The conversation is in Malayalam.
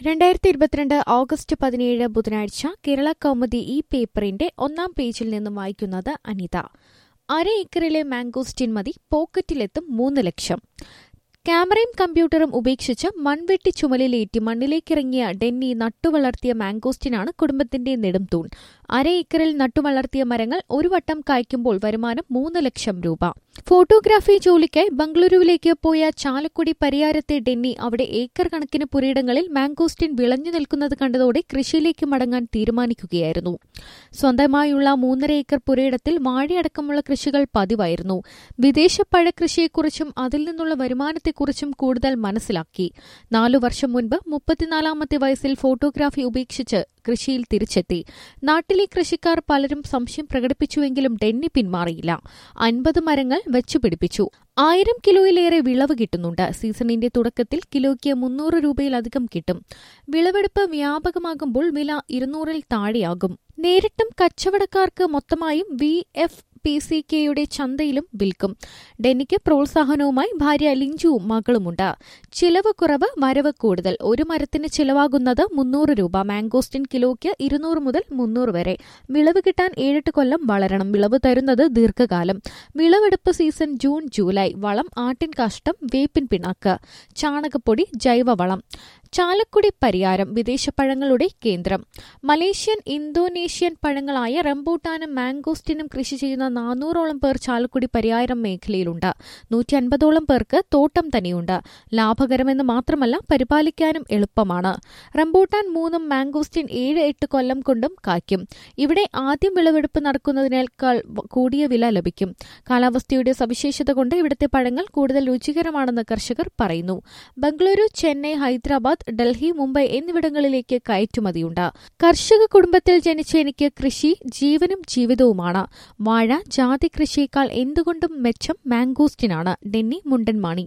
രണ്ടായിരത്തി ഇരുപത്തിരണ്ട് ഓഗസ്റ്റ് പതിനേഴ് ബുധനാഴ്ച കേരള കൗമുദി ഈ പേപ്പറിന്റെ ഒന്നാം പേജിൽ നിന്നും വായിക്കുന്നത് അനിത അര ഏക്കറിലെ മാംഗോസ്റ്റിൻ മതി പോക്കറ്റിലെത്തും മൂന്ന് ലക്ഷം ക്യാമറയും കമ്പ്യൂട്ടറും ഉപേക്ഷിച്ച് മൺവെട്ടി ചുമലിലേറ്റി മണ്ണിലേക്കിറങ്ങിയ ഡെന്നി നട്ടുവളർത്തിയ മാംഗോസ്റ്റിനാണ് കുടുംബത്തിന്റെ നെടുംതൂൺ അര ഏക്കറിൽ നട്ടുവളർത്തിയ മരങ്ങൾ ഒരു വട്ടം കായ്ക്കുമ്പോൾ വരുമാനം മൂന്ന് ലക്ഷം രൂപ ഫോട്ടോഗ്രാഫി ജോലിക്കായി ബംഗളൂരുവിലേക്ക് പോയ ചാലക്കുടി പരിയാരത്തെ ഡെന്നി അവിടെ ഏക്കർ കണക്കിന് പുരയിടങ്ങളിൽ മാംഗോസ്റ്റിൻ വിളഞ്ഞു നിൽക്കുന്നത് കണ്ടതോടെ കൃഷിയിലേക്ക് മടങ്ങാൻ തീരുമാനിക്കുകയായിരുന്നു സ്വന്തമായുള്ള മൂന്നര ഏക്കർ പുരയിടത്തിൽ വാഴയടക്കമുള്ള കൃഷികൾ പതിവായിരുന്നു വിദേശ പഴകൃഷിയെക്കുറിച്ചും അതിൽ നിന്നുള്ള വരുമാനത്തെക്കുറിച്ചും കൂടുതൽ മനസ്സിലാക്കി നാലു വർഷം മുൻപ് മുപ്പത്തിനാലാമത്തെ വയസ്സിൽ ഫോട്ടോഗ്രാഫി ഉപേക്ഷിച്ച് കൃഷിയിൽ തിരിച്ചെത്തി നാട്ടിലെ കൃഷിക്കാർ പലരും സംശയം പ്രകടിപ്പിച്ചുവെങ്കിലും ഡെന്നി പിന്മാറിയില്ല അൻപത് മരങ്ങൾ വെച്ചുപിടിപ്പിച്ചു ആയിരം കിലോയിലേറെ വിളവ് കിട്ടുന്നുണ്ട് സീസണിന്റെ തുടക്കത്തിൽ കിലോയ്ക്ക് മുന്നൂറ് രൂപയിലധികം കിട്ടും വിളവെടുപ്പ് വ്യാപകമാകുമ്പോൾ വില ഇരുന്നൂറിൽ താഴെയാകും നേരിട്ടും കച്ചവടക്കാർക്ക് മൊത്തമായും വി എഫ് പി സി കെയുടെ ചന്തയിലും വിൽക്കും ഡെന്നിക്ക് പ്രോത്സാഹനവുമായി ഭാര്യ ലിഞ്ചുവും മകളുമുണ്ട് ചിലവ് കുറവ് വരവ് കൂടുതൽ ഒരു മരത്തിന് ചിലവാകുന്നത് മുന്നൂറ് രൂപ മാംഗോസ്റ്റിൻ കിലോയ്ക്ക് ഇരുന്നൂറ് മുതൽ മുന്നൂറ് വരെ വിളവ് കിട്ടാൻ ഏഴെട്ട് കൊല്ലം വളരണം വിളവ് തരുന്നത് ദീർഘകാലം വിളവെടുപ്പ് സീസൺ ജൂൺ ജൂലൈ വളം ആട്ടിൻ കാഷ്ടം വേപ്പിൻ പിണ്ണാക്ക് ചാണകപ്പൊടി ജൈവവളം ചാലക്കുടി പരിയാരം വിദേശ പഴങ്ങളുടെ കേന്ദ്രം മലേഷ്യൻ ഇന്തോനേഷ്യൻ പഴങ്ങളായ റംബൂട്ടാനും മാംഗോസ്റ്റിനും കൃഷി ചെയ്യുന്ന നാനൂറോളം പേർ ചാലക്കുടി പരിയാരം മേഖലയിലുണ്ട് നൂറ്റി അൻപതോളം പേർക്ക് തോട്ടം തന്നെയുണ്ട് ലാഭകരമെന്ന് മാത്രമല്ല പരിപാലിക്കാനും എളുപ്പമാണ് റംബൂട്ടാൻ മൂന്നും മാംഗോസ്റ്റിൻ ഏഴ് എട്ട് കൊല്ലം കൊണ്ടും കായ്ക്കും ഇവിടെ ആദ്യം വിളവെടുപ്പ് നടക്കുന്നതിനേക്കാൾ കൂടിയ വില ലഭിക്കും കാലാവസ്ഥയുടെ സവിശേഷത കൊണ്ട് ഇവിടുത്തെ പഴങ്ങൾ കൂടുതൽ രുചികരമാണെന്ന് കർഷകർ പറയുന്നു ബംഗളൂരു ചെന്നൈ ഹൈദരാബാദ് ഡൽഹി മുംബൈ എന്നിവിടങ്ങളിലേക്ക് കയറ്റുമതിയുണ്ട് കർഷക കുടുംബത്തിൽ ജനിച്ച എനിക്ക് കൃഷി ജീവനും ജീവിതവുമാണ് വാഴ ജാതി കൃഷിയേക്കാൾ എന്തുകൊണ്ടും മെച്ചം മാംഗോസ്റ്റിനാണ് ഡെന്നി മുണ്ടൻമാണി